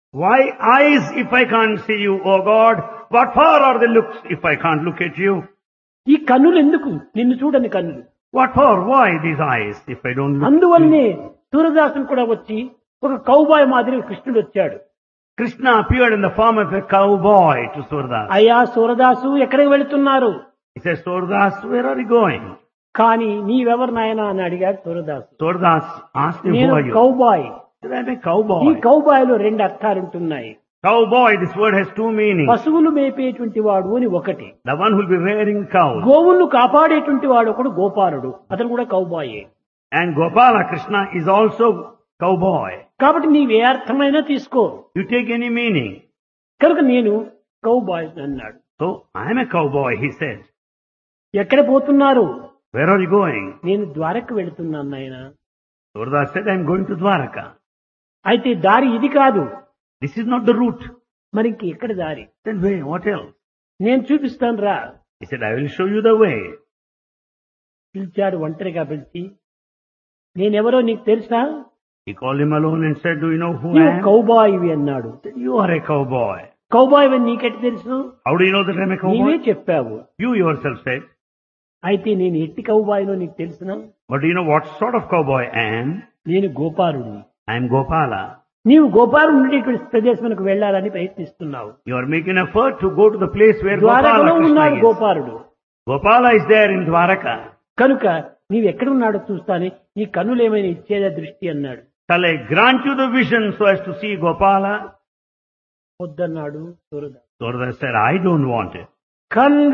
Why eyes if I can't see you, O God? What for are the looks if I can't look at you? ఈ కన్నులు ఎందుకు నిన్ను చూడని కన్నులు What for? Why these eyes if I don't look at you? అందువల్లనే సూరదాసుడు కూడా వచ్చి ఒక కౌబాయ్ మాదిరి కృష్ణుడు వచ్చాడు Krishna appeared in the form of a cowboy to Surdas. అయ్యా సూరదాసు ఎక్కడికి వెళుతున్నారు He says, Surdas, where are you going? కానీ నీవెవరు నాయనా అని అడిగాడు Surdas Surdas asked him, who నేను are you? Cowboy He said, I'm a ఈ cowboy. కౌబాయ్ లో రెండు అర్థాలు ఉంటున్నాయి Cowboy, this word has two meanings. పశువులు మేపేటువంటి వాడు అని ఒకటి The one who will be rearing cows. గోవులను కాపాడేటువంటి వాడు ఒకడు గోపాలుడు అతను కూడా కౌబాయే And Gopala Krishna is also cowboy. కాబట్టి నీవే అర్థమైనా తీసుకో You take any meaning. కనుక నేను కౌబాయ్ అన్నాడు So, I'm a cowboy, he said. ఎక్కడ పోతున్నారు Where are you going? నేను ద్వారకు వెళుతున్నాను నాయన Surdas said, I'm going to Dwaraka. అయితే దారి ఇది కాదు This is not the route. మరి ఇంక ఎక్కడ దారి Then wait, what else? నేను చూపిస్తాను రా He said, I will show you the way. పిలిచాడు ఒంటరిగా పిలిచి నేనెవరో నీకు తెలుసా He called him alone and said, do you know who I నువ్వు am? కౌబాయివి అన్నాడు He said, you are a cowboy. Cowboy అని నీకెట్ తెలుసు How do you know that I'm a నీవే cowboy? చెప్పావు You yourself said. అయితే నేను ఎట్టి కౌబాయినో నీకు తెలుసునా But do you know what sort of cowboy I am? నేను గోపాలుడిని I am Gopala. నీవు గోపాలు ఉండేటువంటి ప్రదేశానికి వెళ్ళాలని ప్రయత్నిస్తున్నావు You are making effort to go to the place where ద్వారకలో Gopala Krishna ఉన్నాడు is. గోపాలుడు Gopala is there in Dwaraka. కనుక నీవు ఎక్కడున్నాడో చూస్తానే నీ కన్నులేమైనా ఇచ్చేదా దృష్టి అన్నాడు Shall I grant you the vision so as to see Gopala? వద్దన్నాడు సూరద Surda said, I don't want it. కన్